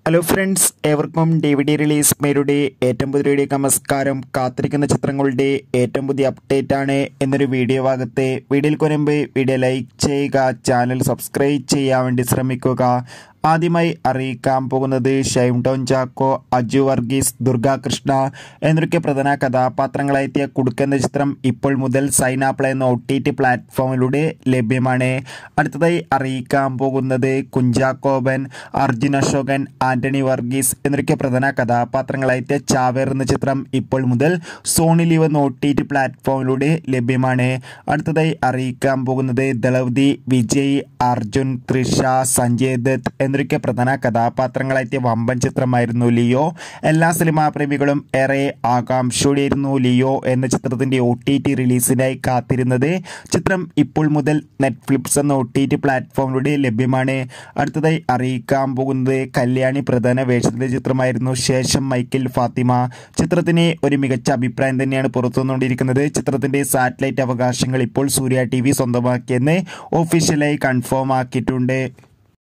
hello friends ഏവർക്കും D V D release മേരുടെ ഏറ്റവും പുതിയ വീഡിയോ നമസ്കാരം കാത്തിരിക്കുന്ന ചിത്രങ്ങളുടെ ഏറ്റവും പുതിയ അപ്ഡേറ്റ് ആണ് എന്നൊരു വീഡിയോ ഭാഗത്തെ വീഡിയോയിൽ കൊരുമ്പ് വീഡിയോ ലൈക്ക് ചെയ്യുക ചാനൽ സബ്സ്ക്രൈബ് ചെയ്യാൻ വേണ്ടി ശ്രമിക്കുക ആദ്യമായി അറിയിക്കാൻ പോകുന്നത് ഷൈം ടോൺ ചാക്കോ അജു വർഗീസ് ദുർഗാകൃഷ്ണ എന്നൊക്കെ പ്രധാന കഥാപാത്രങ്ങളായെത്തിയ കുടുക്കെന്ന ചിത്രം ഇപ്പോൾ മുതൽ സൈൻ ആപ്പ് എന്ന ഒ ടി ടി പ്ലാറ്റ്ഫോമിലൂടെ ലഭ്യമാണ് അടുത്തതായി അറിയിക്കാൻ പോകുന്നത് കുഞ്ചാക്കോബൻ അർജുൻ അശോകൻ ആന്റണി വർഗീസ് എന്നൊക്കെ പ്രധാന കഥാപാത്രങ്ങളായെത്തിയ ചാവേർ എന്ന ചിത്രം ഇപ്പോൾ മുതൽ സോണി ലീവ് എന്ന ഒ ടി ടി പ്ലാറ്റ്ഫോമിലൂടെ ലഭ്യമാണ് അടുത്തതായി അറിയിക്കാൻ പോകുന്നത് ദളവതി വിജയ് അർജുൻ തൃഷ സഞ്ജയ് ദത്ത് എന്നൊക്കെ പ്രധാന കഥാപാത്രങ്ങളായെത്തിയ വമ്പൻ ചിത്രമായിരുന്നു ലിയോ എല്ലാ സിനിമാ പ്രേമികളും ഏറെ ആകാംക്ഷയോടെയായിരുന്നു ലിയോ എന്ന ചിത്രത്തിന്റെ ഒ ടി ടി റിലീസിനായി കാത്തിരുന്നത് ചിത്രം ഇപ്പോൾ മുതൽ നെറ്റ്ഫ്ലിക്സ് എന്ന ഒ ടി ടി പ്ലാറ്റ്ഫോമിലൂടെ ലഭ്യമാണ് അടുത്തതായി അറിയിക്കാൻ പോകുന്നത് കല്യാണി പ്രധാന വേഷത്തിലെ ചിത്രമായിരുന്നു ശേഷം മൈക്കിൾ ഫാത്തിമ ചിത്രത്തിന് ഒരു മികച്ച അഭിപ്രായം തന്നെയാണ് പുറത്തു വന്നുകൊണ്ടിരിക്കുന്നത് ചിത്രത്തിന്റെ സാറ്റലൈറ്റ് അവകാശങ്ങൾ ഇപ്പോൾ സൂര്യ ടി വി സ്വന്തമാക്കിയെന്ന് ഒഫീഷ്യലായി കൺഫേം ആക്കിയിട്ടുണ്ട്